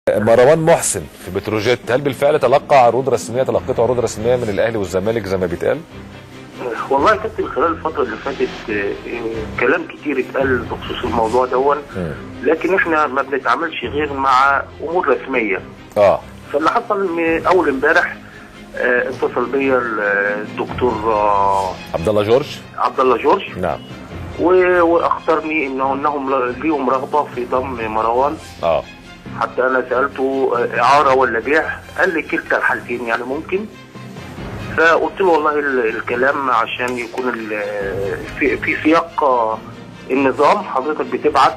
مروان محسن في بتروجيت هل بالفعل تلقى عروض رسميه تلقيت عروض رسميه من الاهلي والزمالك زي ما بيتقال؟ والله يا كابتن خلال الفترة اللي فاتت آه، آه، كلام كتير اتقال بخصوص الموضوع دون لكن احنا ما بنتعاملش غير مع امور رسمية اه فاللي حصل ان اول امبارح آه، اتصل بيا الدكتور آه، عبد الله جورج عبد الله جورج نعم و- واخبرني انه انهم ل- ليهم رغبة في ضم مروان اه حتى انا سالته آه، اعاره ولا بيع قال لي كلتا الحالتين يعني ممكن فقلت له والله ال- الكلام عشان يكون ال- في, في سياق آه، النظام حضرتك بتبعت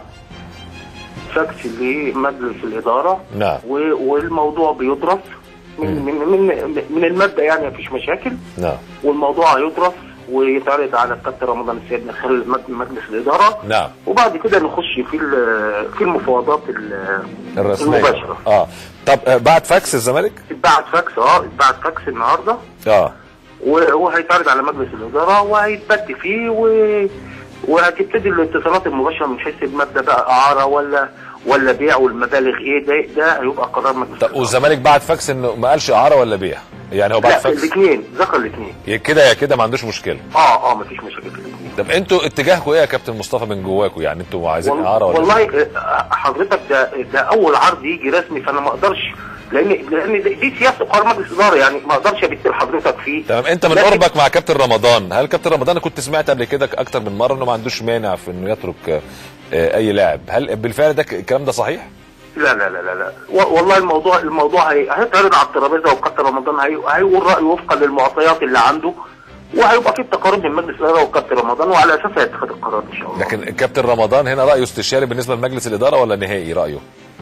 فاكس لمجلس الاداره نعم و- والموضوع بيدرس من من من من المبدا يعني مفيش مشاكل نعم والموضوع هيدرس ويتعرض على الكابتن رمضان السيد من خلال مج- مجلس الاداره نعم وبعد كده نخش في ال- في المفاوضات ال- الرسميه المباشره اه طب آه، بعد فاكس الزمالك؟ اتبعت فاكس اه اتبعت فاكس النهارده اه و- وهيتعرض على مجلس الاداره وهيتبت فيه و... وهتبتدي الاتصالات المباشره من حيث المبدا بقى اعاره ولا ولا بيع والمبالغ ايه ده ده هيبقى قرار مجلس طب الاداره والزمالك بعد فاكس انه ما قالش اعاره ولا بيع يعني هو بعد لا فاكس الاثنين ذكر الاثنين يا كده يا كده ما عندوش مشكله اه اه مفيش مشاكل في الاثنين طب انتوا اتجاهكم ايه يا كابتن مصطفى من جواكم يعني انتوا عايزين اعاره ولا والله آه، حضرتك ده ده اول عرض يجي رسمي فانا ما اقدرش لان لان دي- دي سياسه قرار مجلس اداره يعني ما اقدرش ابت لحضرتك فيه تمام انت من لكن- قربك مع كابتن رمضان هل كابتن رمضان انا كنت سمعت قبل كده اكتر من مره انه ما عندوش مانع في انه يترك آه، آه، اي لاعب هل بالفعل ده ك- الكلام ده صحيح لا لا لا لا لا و- والله الموضوع الموضوع هي- هيتعرض على الترابيزه وكابتن رمضان هي- هيقول رايه وفقا للمعطيات اللي عنده وهيبقى في تقارب من مجلس الاداره وكابتن رمضان وعلى اساسها يتخذ القرار ان شاء الله لكن كابتن رمضان هنا رايه استشاري بالنسبه لمجلس الاداره ولا نهائي رايه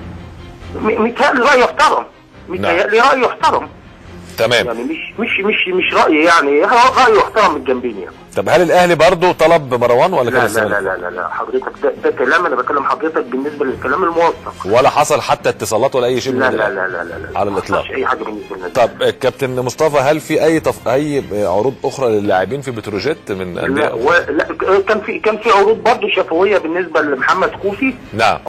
م- متهيألي رايه يحترم متهيألي رايه يحترم تمام يعني مش مش مش مش راي يعني رايه يحترم من الجنبين يعني طب هل الاهلي برضه طلب مروان ولا كان لا لا لا الزمالك لا لا لا حضرتك ده, ده كلام انا بكلم حضرتك بالنسبه للكلام الموثق ولا حصل حتى اتصالات ولا اي شيء من لا ده؟ لا لا لا لا, لا. على ما الإطلاق. حصلش اي حاجه بالنسبه لنا طب آه، كابتن مصطفى هل في اي تف... اي عروض اخرى للاعبين في بتروجيت من لا, انديه و... لا كان في كان في عروض برضه شفويه بالنسبه لمحمد كوفي نعم